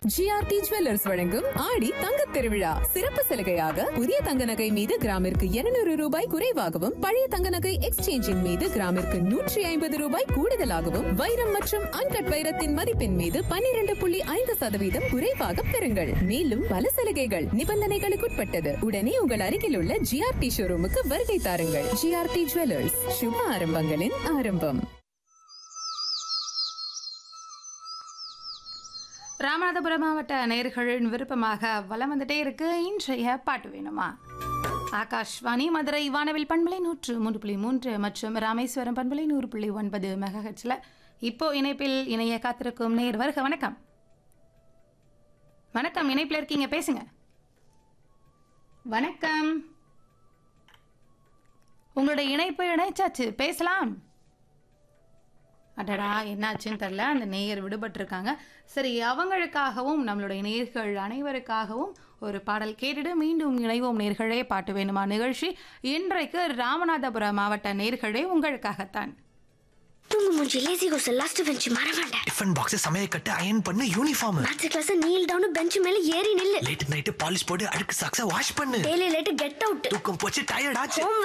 GRT jewellers வழங்கும் ஆடி தங்கத் திருவிழா சிறப்பு சலுகையாக புதிய தங்க நகை மீது கிராமிற்கு 200 ரூபாய் குறைவாகவும் பழைய தங்க நகை எக்ஸ்சேஞ்சின் மீது கிராமிற்கு நூற்றி ஐம்பது ரூபாய் கூடுதலாகவும் வைரம் மற்றும் அன்கட் வைரத்தின் மதிப்பின் மீது 12.5% புள்ளி ஐந்து சதவீதம் குறைவாக பெறுங்கள் மேலும் பல சலுகைகள் நிபந்தனைகளுக்குட்பட்டது உடனே உங்கள் அருகில் உள்ள ஜிஆர்டி ஷோரூமுக்கு வருகை தாருங்கள் ஜிஆர்டி ஜுவல்லர்ஸ் சுப ஆரம்பங்களின் ஆரம்பம் ராமநாதபுரம் மாவட்ட நேர்களின் விருப்பமாக வலம் வந்துட்டே இருக்கு இன்றைய பாட்டு வேணுமா ஆகாஷ்வாணி மதுரை வானவில் பண்பலை நூற்று மூன்று புள்ளி மூன்று மற்றும் ராமேஸ்வரம் பண்பலை நூறு புள்ளி ஒன்பது மெகஹெச்ல இப்போ இணைப்பில் இணைய காத்திருக்கும் நேர் வருக வணக்கம் வணக்கம் இணைப்பில் இருக்கீங்க பேசுங்க வணக்கம் உங்களுடைய இணைப்பு இணைச்சாச்சு பேசலாம் அடடா என்னாச்சுன்னு தெரில அந்த நேயர் விடுபட்டிருக்காங்க சரி அவங்களுக்காகவும் நம்மளுடைய நேர்கள் அனைவருக்காகவும் ஒரு பாடல் கேட்டுட்டு மீண்டும் இணைவோம் நேர்களே பாட்டு வேணுமா நிகழ்ச்சி இன்றைக்கு ராமநாதபுரம் மாவட்ட நேர்களே உங்களுக்காகத்தான் தூங்கு மூஞ்சி லேசி கோஸ் லாஸ்ட் பெஞ்ச் மறவேண்ட டிஃபன் பாக்ஸ் சமையல் கட்டு அயன் பண்ணு uniform maths class kneel down bench மேல ஏறி நில்லு லேட் நைட்டு பாலிஷ் போட்டு அடுக்கு சாக்ஸ வாஷ் பண்ணு டெய்லி லேட் கெட் அவுட் தூக்கம் போச்சு டயர்ட் ஆச்சு